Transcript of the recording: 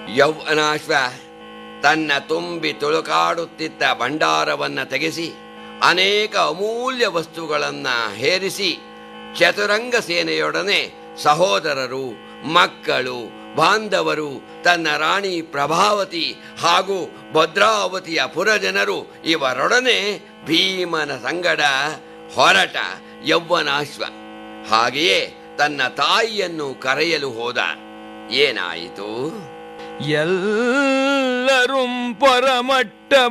ಯೌವನಾಶ್ವ ತನ್ನ ತುಂಬಿ ತುಳುಕಾಡುತ್ತಿದ್ದ ಭಂಡಾರವನ್ನ ತೆಗೆಸಿ ಅನೇಕ ಅಮೂಲ್ಯ ವಸ್ತುಗಳನ್ನ ಹೇರಿಸಿ ಚತುರಂಗ ಸೇನೆಯೊಡನೆ ಸಹೋದರರು ಮಕ್ಕಳು ಬಾಂಧವರು ತನ್ನ ರಾಣಿ ಪ್ರಭಾವತಿ ಹಾಗೂ ಭದ್ರಾವತಿಯ ಪುರಜನರು ಇವರೊಡನೆ ಭೀಮನ ಸಂಗಡ ಹೊರಟ ಯೌವನಾಶ್ವ ಹಾಗೆಯೇ ತನ್ನ ತಾಯಿಯನ್ನು ಕರೆಯಲು ಹೋದ ಏನಾಯಿತು ಎಲ್ಲರೂ ಪರಮಟ್ಟ